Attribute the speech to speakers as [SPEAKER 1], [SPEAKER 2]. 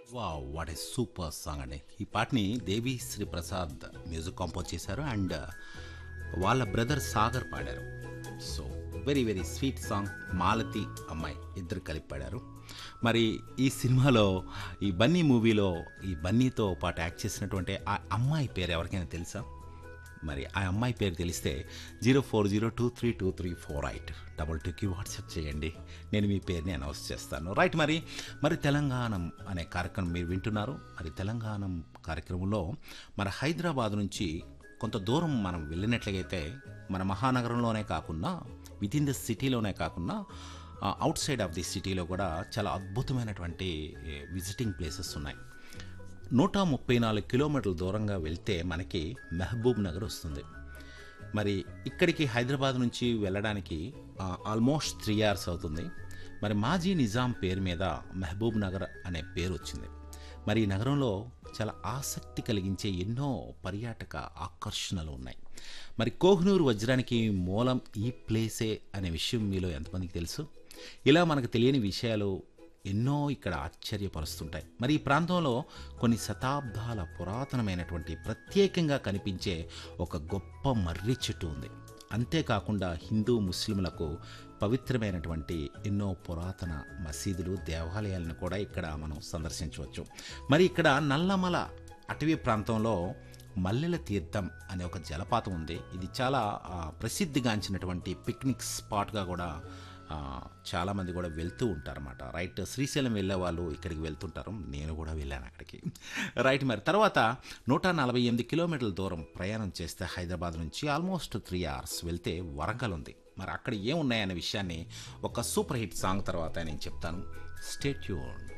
[SPEAKER 1] వా what a super song అండి ఈ పాటని దేవి శ్రీ ప్రసాద్ మ్యూజిక్ కంపోజ్ చేశారు అండ్ వాళ్ళ బ్రదర్ సాగర్ పాడారు so very very sweet song Malathi అమ్మాయి ఇద్దరు కలిపి పాడారు మరి ఈ సినిమాలో ఈ బన్నీ మూవీలో ఈ బన్నీతో పాటు యాక్ట్ చేసినటువంటి ఆ అమ్మాయి పేరు ఎవరికైనా తెలుసా మరి ఆ అమ్మాయి పేరు తెలిస్తే zero four zero two three two three four eight double టూకి వాట్సాప్ చేయండి నేను మీ పేరుని అనౌన్స్ చేస్తాను రైట్ మరి మరి తెలంగాణం అనే కార్యక్రమం మీరు వింటున్నారు మరి తెలంగాణం కార్యక్రమంలో మన హైదరాబాద్ నుంచి కొంత దూరం మనం వెళ్ళినట్లయితే మన మహానగరంలోనే కాకుండా విత్ ఇన్ ద సిటీలోనే కాకుండా అవుట్ సైడ్ ఆఫ్ ది సిటీలో కూడా చాలా అద్భుతమైనటువంటి విజిటింగ్ ప్లేసెస్ ఉన్నాయి నూట ముప్పై నాలుగు కిలోమీటర్ల దూరంగా వెళ్తే మనకి మహబూబ్ నగర్ వస్తుంది మరి ఇక్కడికి హైదరాబాద్ నుంచి వెళ్ళడానికి ఆల్మోస్ట్ త్రీ అవర్స్ అవుతుంది మరి మాజీ నిజాం పేరు మీద మహబూబ్ నగర్ అనే పేరు వచ్చింది మరి ఈ నగరంలో చాలా ఆసక్తి కలిగించే ఎన్నో పర్యాటక ఆకర్షణలు ఉన్నాయి మరి కోహినూరు వజ్రానికి మూలం ఈ ప్లేసే అనే విషయం మీలో ఎంతమందికి తెలుసు ఇలా మనకు తెలియని విషయాలు ఎన్నో ఇక్కడ ఆశ్చర్యపరుస్తుంటాయి మరి ఈ ప్రాంతంలో కొన్ని శతాబ్దాల పురాతనమైనటువంటి ప్రత్యేకంగా కనిపించే ఒక గొప్ప మర్రి చెట్టు ఉంది అంతేకాకుండా హిందూ ముస్లింలకు పవిత్రమైనటువంటి ఎన్నో పురాతన మసీదులు దేవాలయాలను కూడా ఇక్కడ మనం సందర్శించవచ్చు మరి ఇక్కడ నల్లమల అటవీ ప్రాంతంలో మల్లెల తీర్థం అనే ఒక జలపాతం ఉంది ఇది చాలా ఆ, ప్రసిద్ధిగాంచినటువంటి పిక్నిక్ స్పాట్గా కూడా ఆ, చాలామంది కూడా వెళ్తూ ఉంటారన్నమాట రైట్ శ్రీశైలం వెళ్ళే వాళ్ళు ఇక్కడికి వెళ్తుంటారు నేను కూడా వెళ్ళాను అక్కడికి రైట్ మరి తర్వాత నూట నలభై ఎనిమిది కిలోమీటర్ల దూరం ప్రయాణం చేస్తే హైదరాబాద్ నుంచి ఆల్మోస్ట్ త్రీ అవర్స్ వెళ్తే వరంగల్ ఉంది మరి అక్కడ ఏమున్నాయనే విషయాన్ని ఒక సూపర్ హిట్ సాంగ్ తర్వాత నేను చెప్తాను స్టేట్యూన్